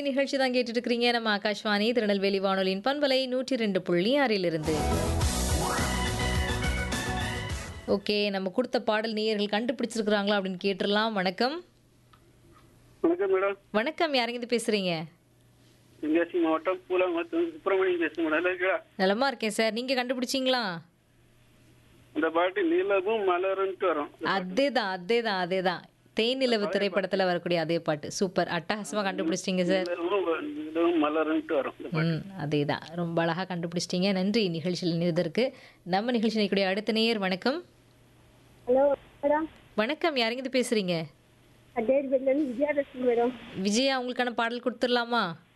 நிகழ்ச்சி தான் கேட்டுட்டு இருக்கிறீங்க நம்ம ஆகாஷ்வாணி திருநெல்வேலி வானொலியின் பண்பலை நூற்றி ரெண்டு புள்ளி ஆறிலிருந்து ஓகே நம்ம கொடுத்த பாடல் நேயர்கள் கண்டுபிடிச்சிருக்கிறாங்களா அப்படின்னு கேட்டுடலாம் வணக்கம் வணக்கம் மேடம் வணக்கம் யாருங்க பேசுறீங்க தென்காசி மாவட்டம் பூலாங்குளத்து சுப்பிரமணியம் பேசுங்க மேடம் நல்லா இருக்கா நலமா இருக்கேன் சார் நீங்க கண்டுபிடிச்சிங்களா அந்த பாட்டு நிலவும் மலருன்ட்டு வரும் அதேதான் அதேதான் அதேதான் தேனிலவு திரைப்படத்துல வரக்கூடிய அதே பாட்டு சூப்பர் அட்டகாசமா கண்டுபிடிச்சிட்டீங்க சார் நிலவும் நிலவும் மலருன்ட்டு வரும் ம் அதேதான் ரொம்ப அழகா கண்டுபிடிச்சிட்டீங்க நன்றி நிகழ்ச்சியில் இணைந்ததற்கு நம்ம நிகழ்ச்சி நிற்கக்கூடிய அடுத்த நேயர் வணக்கம் ஹலோ மேடம் வணக்கம் யாருங்க இது பேசுறீங்க அட்டேரிப்பேட்லேருந்து விஜயா பேசுகிறேன் மேடம் விஜயா உங்களுக்கான பாடல் கொடுத்துடலாமா